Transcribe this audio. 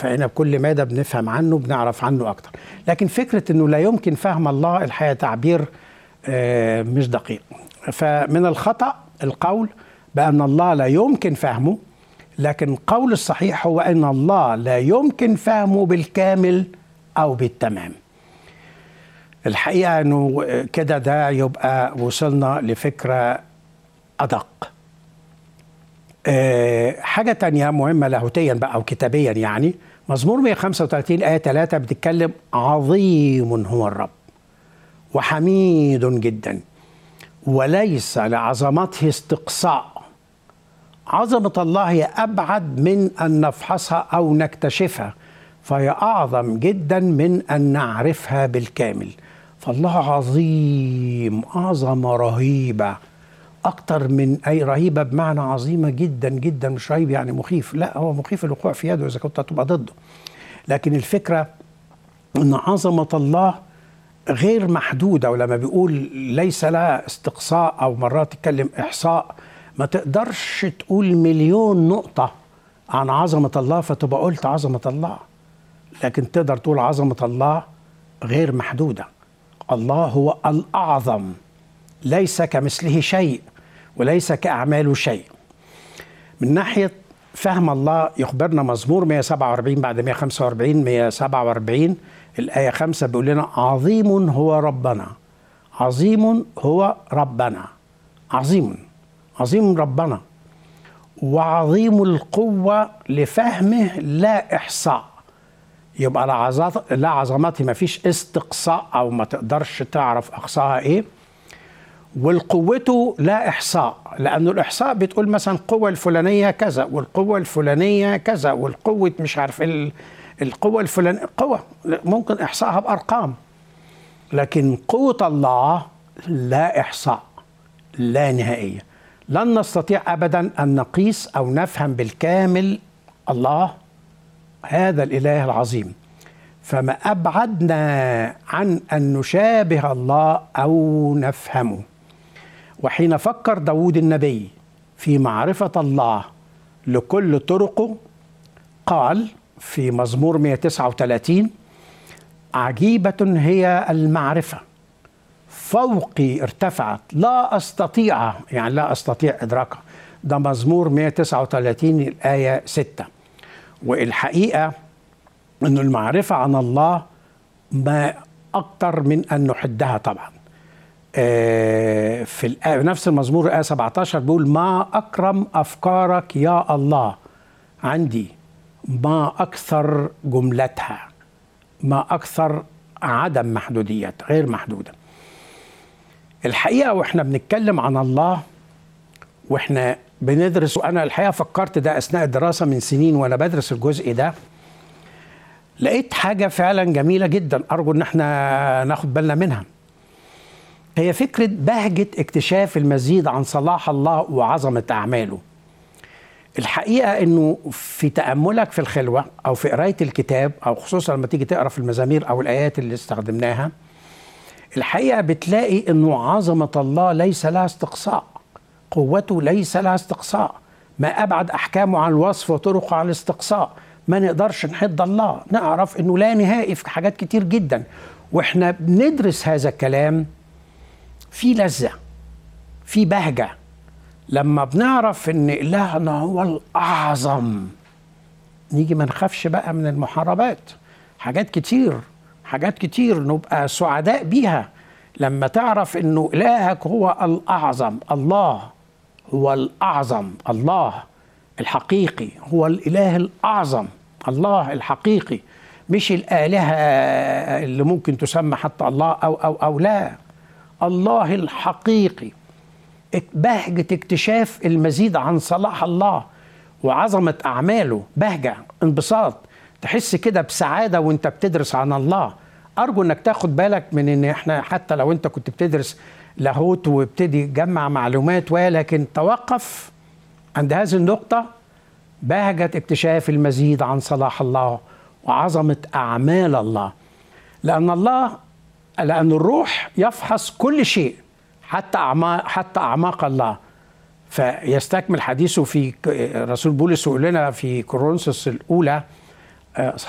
فهنا بكل مادة بنفهم عنه بنعرف عنه أكتر لكن فكرة أنه لا يمكن فهم الله الحقيقة تعبير آه، مش دقيق فمن الخطأ القول بأن الله لا يمكن فهمه لكن القول الصحيح هو أن الله لا يمكن فهمه بالكامل أو بالتمام الحقيقة أنه كده ده يبقى وصلنا لفكرة أدق آه، حاجة تانية مهمة لاهوتيا بقى أو كتابيا يعني مزمور 135 آية 3 بتتكلم عظيم هو الرب وحميد جدا وليس لعظمته استقصاء عظمة الله هي أبعد من أن نفحصها أو نكتشفها فهي أعظم جدا من أن نعرفها بالكامل فالله عظيم عظمة رهيبة أكتر من أي رهيبة بمعنى عظيمة جدا جدا مش رهيب يعني مخيف لا هو مخيف الوقوع في يده إذا كنت هتبقى ضده لكن الفكرة أن عظمة الله غير محدودة ولما بيقول ليس لها استقصاء أو مرات تتكلم إحصاء ما تقدرش تقول مليون نقطة عن عظمة الله فتبقى قلت عظمة الله لكن تقدر تقول عظمة الله غير محدودة الله هو الأعظم ليس كمثله شيء وليس كأعماله شيء من ناحية فهم الله يخبرنا مزمور 147 بعد 145 147 الآية 5 بيقول لنا عظيم هو ربنا عظيم هو ربنا عظيم عظيم ربنا وعظيم القوة لفهمه لا إحصاء يبقى لا عظمته ما فيش استقصاء أو ما تقدرش تعرف أقصاها إيه والقوته لا إحصاء لأنه الإحصاء بتقول مثلا القوة الفلانية كذا والقوة الفلانية كذا والقوة مش عارف القوة الفلانية قوة ممكن إحصائها بأرقام لكن قوة الله لا إحصاء لا نهائية لن نستطيع أبدا أن نقيس أو نفهم بالكامل الله هذا الإله العظيم فما أبعدنا عن أن نشابه الله أو نفهمه وحين فكر داود النبي في معرفة الله لكل طرقه قال في مزمور 139 عجيبة هي المعرفة فوقي ارتفعت لا أستطيع يعني لا أستطيع إدراكها ده مزمور 139 الآية 6 والحقيقة أن المعرفة عن الله ما أكثر من أن نحدها طبعا في الآية نفس المزمور الآية 17 بيقول ما أكرم أفكارك يا الله عندي ما أكثر جملتها ما أكثر عدم محدوديات غير محدودة الحقيقة وإحنا بنتكلم عن الله وإحنا بندرس وأنا الحقيقة فكرت ده أثناء الدراسة من سنين وأنا بدرس الجزء ده لقيت حاجة فعلا جميلة جدا أرجو إن إحنا ناخد بالنا منها هي فكرة بهجة اكتشاف المزيد عن صلاح الله وعظمة أعماله الحقيقة أنه في تأملك في الخلوة أو في قراية الكتاب أو خصوصا لما تيجي تقرأ في المزامير أو الآيات اللي استخدمناها الحقيقة بتلاقي أنه عظمة الله ليس لها استقصاء قوته ليس لها استقصاء ما أبعد أحكامه عن الوصف وطرقه عن الاستقصاء ما نقدرش نحد الله نعرف أنه لا نهائي في حاجات كتير جدا وإحنا بندرس هذا الكلام في لذة في بهجة لما بنعرف ان إلهنا هو الأعظم نيجي ما نخافش بقى من المحاربات حاجات كتير حاجات كتير نبقى سعداء بيها لما تعرف انه إلهك هو الأعظم الله هو الأعظم الله الحقيقي هو الإله الأعظم الله الحقيقي مش الآلهة اللي ممكن تسمى حتى الله أو أو أو لا الله الحقيقي بهجة اكتشاف المزيد عن صلاح الله وعظمة أعماله بهجة انبساط تحس كده بسعادة وانت بتدرس عن الله أرجو انك تاخد بالك من ان احنا حتى لو انت كنت بتدرس لاهوت وابتدي تجمع معلومات ولكن توقف عند هذه النقطة بهجة اكتشاف المزيد عن صلاح الله وعظمة أعمال الله لأن الله لأن الروح يفحص كل شيء حتى أعماق حتى أعماق الله فيستكمل حديثه في رسول بولس يقول لنا في كورنثوس الأولى آه،